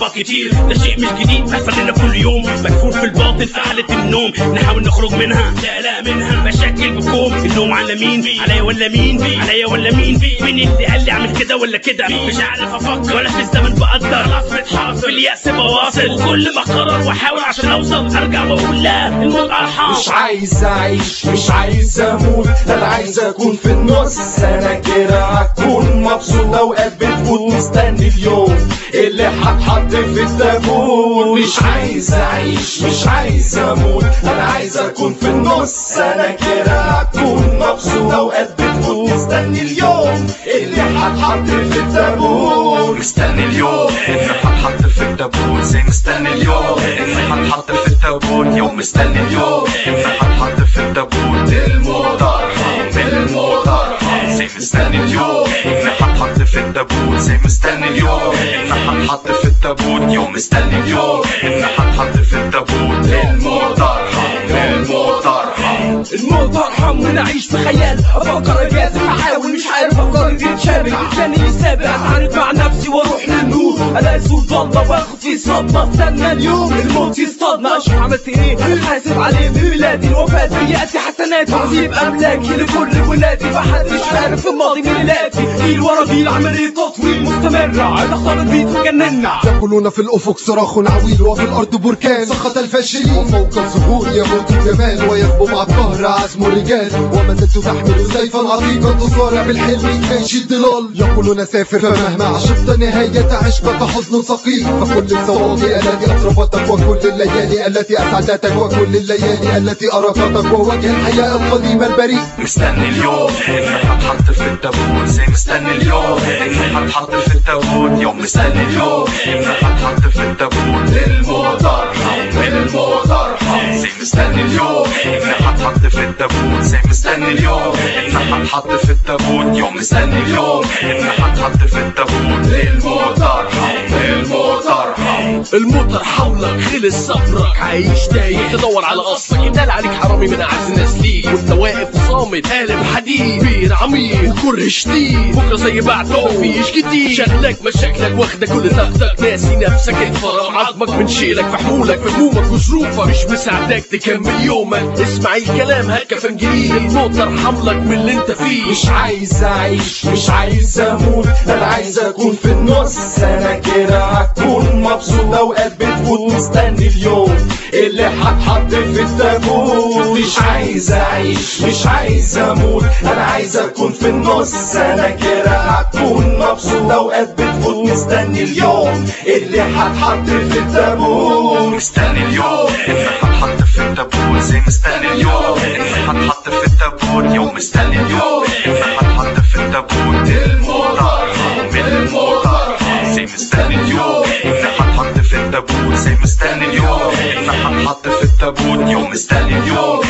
احباط كتير ده شيء مش جديد بيحصل لنا كل يوم مدفون في الباطن في حالة النوم نحاول نخرج منها لا لا منها مشاكل بكوم النوم على مين عليا ولا مين عليا ولا مين مين اللي قال لي اعمل كده ولا كده مش عارف افكر ولا في الزمن بقدر خلاص متحاصر باليأس بواصل كل ما اقرر واحاول عشان اوصل ارجع واقول لا الموت ارحم مش عايز اعيش مش عايز اموت انا عايز اكون في النص انا كده هكون مبسوط اوقات بتفوت مستني اليوم اللي هتحط في التابوت مش عايز اعيش مش عايز اموت انا عايز اكون في النص انا كده هكون مبسوط اوقات بتفوت مستني اليوم اللي هتحط في التابوت مستني اليوم اني هتحط في التابوت زي مستني اليوم اني هتحط في التابوت يوم مستني اليوم اني هتحط في التابوت الموت ارحم الموت ارحم زي مستني اليوم اني هتحط في التابوت زي مستني اليوم اني هتحط في التابوت يوم مستني اليوم اني هتحط في التابوت الموت ارحم الموت ارحم الموت ارحم من اعيش في خيال افكر اجازف احاول مش عارف افكاري تتشابك لساني سابق اتعارك مع نفسي واروح للنور الاقي صوت ضلمه واخد في صدمه استنى اليوم الموت يصطادنا اشوف عملت ايه حاسب عليه بميلادي الوفاه بياتي حسناتي واسيب املاكي لكل ولادي محدش عارف الماضي من الاتي جيل ورا جيل عمليه تطوير مستمره عايز اختار البيت وجننا يقولون في الأفق صراخ عويل وفي الأرض بركان سقط الفاشلين وفوق الظهور يموت الجمال ويغبو مع القهر عزم الرجال وما زلت تحمل سيفا عتيقا تصارع بالحلم كيش الضلال يقولون سافر فمهما عشقت نهاية عشقك حزن ثقيل فكل الصوامي التي أطرفتك وكل الليالي التي أسعدتك وكل الليالي التي أرقتك ووجه الحياة القديم البريء مستني اليوم اني هتحط في التابوت زي مستني اليوم اني هتحط في التابوت يوم مستني اليوم اني هتحط في التابوت الموت ارحم الموت ارحم زي مستني اليوم اني هتحط في التابوت زي مستني اليوم اني هتحط في التابوت يوم مستني اليوم اني هتحط في التابوت الموت ارحم الموت ارحم الموت حولك خلص صبرك عايش تايه تدور على اصلك يدل عليك حرامي من اعز الناس ليك وانت واقف صامت قالب حديد بير عميق وكره شديد بكره زي بعده مفيش جديد شغلك مشاكلك واخده كل طاقتك ناسي نفسك اتفرم عظمك من شيلك في حمولك في همومك وظروفك مش مساعدك تكمل يومك اسمع الكلام هالكفن جديد الموت ارحم لك من اللي انت فيه مش عايز اعيش مش عايز اموت انا عايز اكون في النص انا كده هكون مبسوط اوقات بتفوت مستني اليوم اللي هتحط في التابوت مش عايز اعيش مش عايز اموت انا عايز اكون في النص انا كده هكون مبسوط اوقات بتفوت مستني اليوم اللي هتحط في التابوت مستني اليوم اني هتحط في التابوت زي مستني اليوم اني هتحط في التابوت يوم مستني اليوم اني هتحط في التابوت الموت ارحم الموت ارحم زي مستني اليوم اني هتحط في التابوت زي مستني اليوم اني هتحط في التابوت يوم مستني اليوم